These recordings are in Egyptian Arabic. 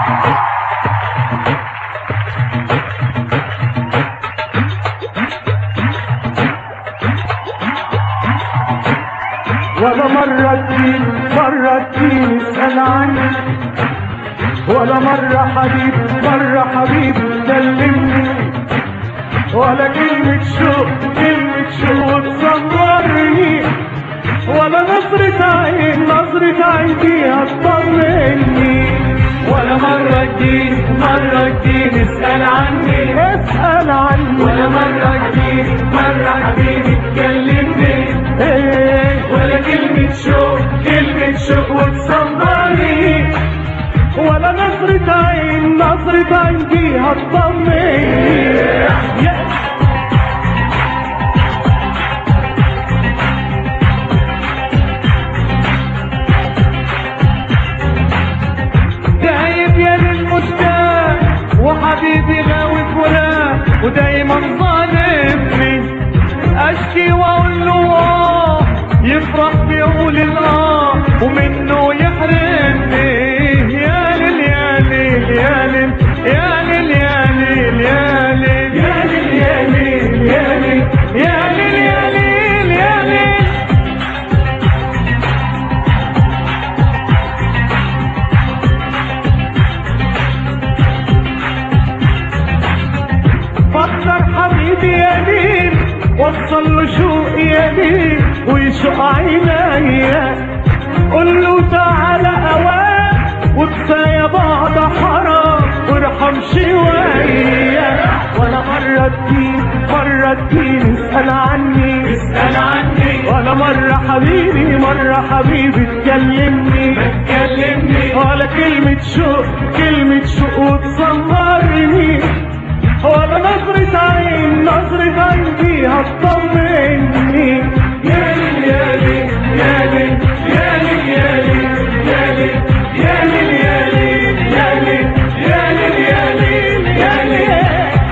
ولا مرة تجيني مرة تجيني اسأل عني ولا مرة حبيب مرة حبيب كلمني ولا كلمة شوق كلمة شوق تصورني ولا نظرة عين نظرة عين فيها تطمني ولا مرة تجيني مرة تجيني اسأل عني اسأل عني ولا مرة تجيني مرة حبيبي تكلمني ايه ولا كلمة شوق كلمة شوق وتصبرني ولا نظرة عين نظرة عين فيها تطمني يا دايب يا للمشتاق وحبيبي غاوي فراق ودايما ظالمني اشكي واقول له اه يفرح بيقول الاه ومنه يحرمني يا ليل يا ليل يا ليل يا ليل يا ليل يا ليل يا ليل يا ليل يا ليل يا ليل يا ليل يا ليل فكر حبيبي يا ليل وصل له شوق يا ليل ويشق عينيا قول له تعالى اوان وكفايه بعض حرام وارحم شويه ولا مرة تجيني مرة تجيني اسأل عني اسأل عني ولا مرة حبيبي مرة حبيبي تكلمني كلمني ولا كلمة شوق كلمة شوق وتصمرني ولا نظرة عين نظرة عين فيها تطمني يا ليل يا ليل يا ليل يا ليل يا ليل يا ليل يا ليل يا ليل يا ليل يا ليل يا ليل يا ليل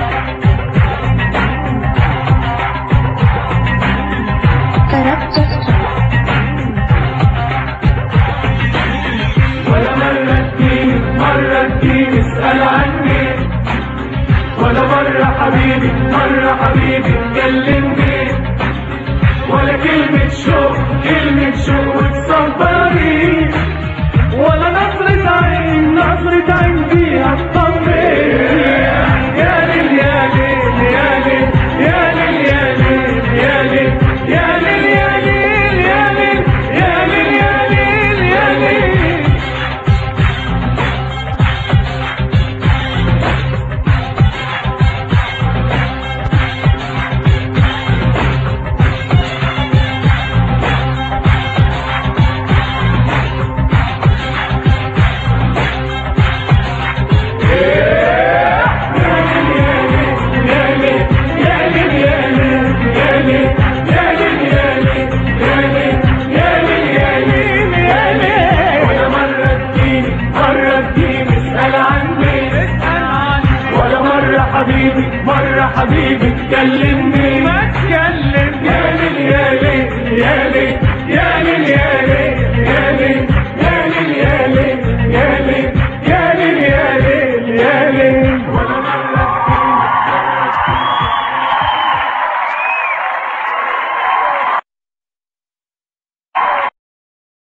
ولا مرة تجيني مرة تجيني اسأل عني ولا مرة حبيبي مرة حبيبي تكلمني ولا كلمة شوق كلمة شوق وتصبرني ولا نظرة عين نظرة عين فيها تطمني يا ليل يا ليل يا ليل يا ليل يا ليل يا ليل يا ليل يا ليل يا ليل يا ليل يا ليل يا ليل ولا مرة تجيني مرة تجيني اسأل عني ولا مرة حبيبي مرة حبيبي تكلمني